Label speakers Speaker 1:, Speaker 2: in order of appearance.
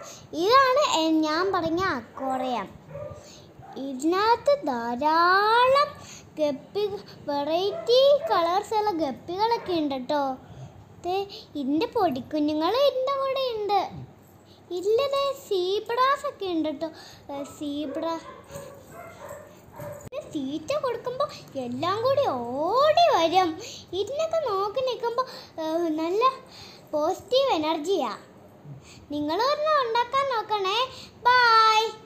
Speaker 1: ഇതാണ് എ- ഞാൻ പറഞ്ഞ അക്വോറിയം ഇതിനകത്ത് ധാരാളം ഗപ്പി വെറൈറ്റി കളേഴ്സുള്ള ഗപ്പികളൊക്കെ ഉണ്ട് കേട്ടോ ദേ ഇതിൻ്റെ പൊടിക്കുഞ്ഞുങ്ങൾ ഇതിൻ്റെ കൂടെ ഉണ്ട് ഇല്ലതേ സീബ്രാസ് ഒക്കെ ഉണ്ട് കേട്ടോ സീബ്ര ഇത് തീറ്റ കൊടുക്കുമ്പോൾ എല്ലാം കൂടി ഓടി വരും ഇതിനൊക്കെ നോക്കി നിൽക്കുമ്പോൾ നല്ല പോസിറ്റീവ് എനർജിയാ നിങ്ങൾ ഒരെണ്ണം ഉണ്ടാക്കാൻ നോക്കണേ ബായ്